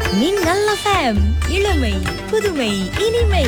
மின்னல் எஃப்எம் இளமை புதுமை இனிமை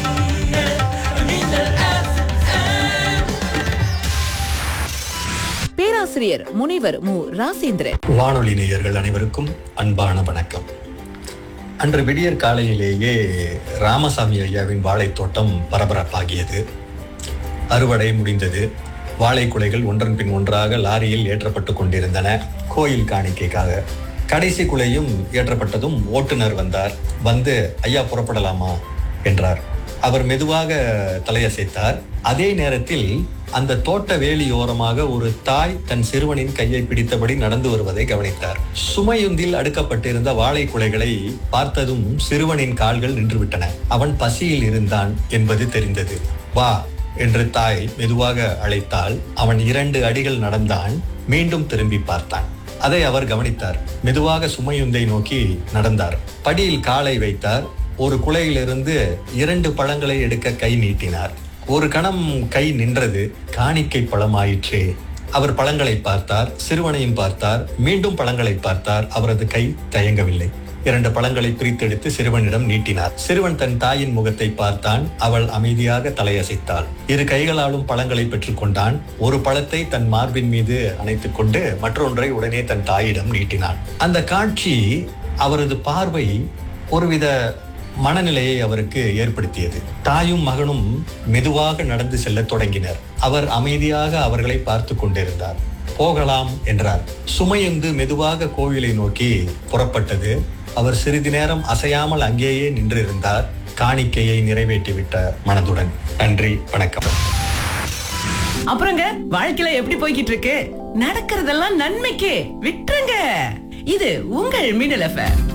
பேராசிரியர் முனைவர் மு ராசேந்திரன் வானொலி நேயர்கள் அனைவருக்கும் அன்பான வணக்கம் அன்று விடியற் காலையிலேயே ராமசாமி ஐயாவின் வாழைத் தோட்டம் பரபரப்பாகியது அறுவடை முடிந்தது வாழை குலைகள் ஒன்றன் பின் ஒன்றாக லாரியில் ஏற்றப்பட்டு கொண்டிருந்தன கோயில் காணிக்கைக்காக கடைசி குலையும் ஏற்றப்பட்டதும் ஓட்டுநர் வந்தார் வந்து ஐயா புறப்படலாமா என்றார் அவர் மெதுவாக தலையசைத்தார் அதே நேரத்தில் அந்த தோட்ட வேலியோரமாக ஒரு தாய் தன் சிறுவனின் கையை பிடித்தபடி நடந்து வருவதை கவனித்தார் சுமையுந்தில் அடுக்கப்பட்டிருந்த வாழை குலைகளை பார்த்ததும் சிறுவனின் கால்கள் நின்றுவிட்டன அவன் பசியில் இருந்தான் என்பது தெரிந்தது வா என்று தாய் மெதுவாக அழைத்தால் அவன் இரண்டு அடிகள் நடந்தான் மீண்டும் திரும்பி பார்த்தான் அதை அவர் கவனித்தார் மெதுவாக சுமையுந்தை நோக்கி நடந்தார் படியில் காலை வைத்தார் ஒரு குலையிலிருந்து இரண்டு பழங்களை எடுக்க கை நீட்டினார் ஒரு கணம் கை நின்றது காணிக்கை பழமாயிற்றே அவர் பழங்களை பார்த்தார் சிறுவனையும் பார்த்தார் மீண்டும் பழங்களை பார்த்தார் அவரது கை தயங்கவில்லை இரண்டு பழங்களை பிரித்தெடுத்து சிறுவனிடம் நீட்டினார் சிறுவன் தன் தாயின் முகத்தை பார்த்தான் அவள் அமைதியாக தலையசைத்தாள் இரு கைகளாலும் பழங்களை பெற்றுக்கொண்டான் ஒரு பழத்தை தன் மார்பின் மீது அணைத்துக் கொண்டு மற்றொன்றை உடனே தன் தாயிடம் நீட்டினான் அந்த காட்சி அவரது பார்வை ஒருவித மனநிலையை அவருக்கு ஏற்படுத்தியது தாயும் மகனும் மெதுவாக நடந்து செல்லத் தொடங்கினர் அவர் அமைதியாக அவர்களை பார்த்து கொண்டிருந்தார் போகலாம் என்றார் சுமையுந்து மெதுவாக கோவிலை நோக்கி புறப்பட்டது அவர் சிறிது நேரம் அசையாமல் அங்கேயே நின்றிருந்தார் காணிக்கையை நிறைவேற்றிவிட்ட மனதுடன் நன்றி வணக்கம் அப்புறங்க வாழ்க்கையில எப்படி போய்கிட்டு இருக்கு நடக்கிறதெல்லாம் நன்மைக்கு விட்டுருங்க இது உங்கள் மின்னல் எஃப்எம்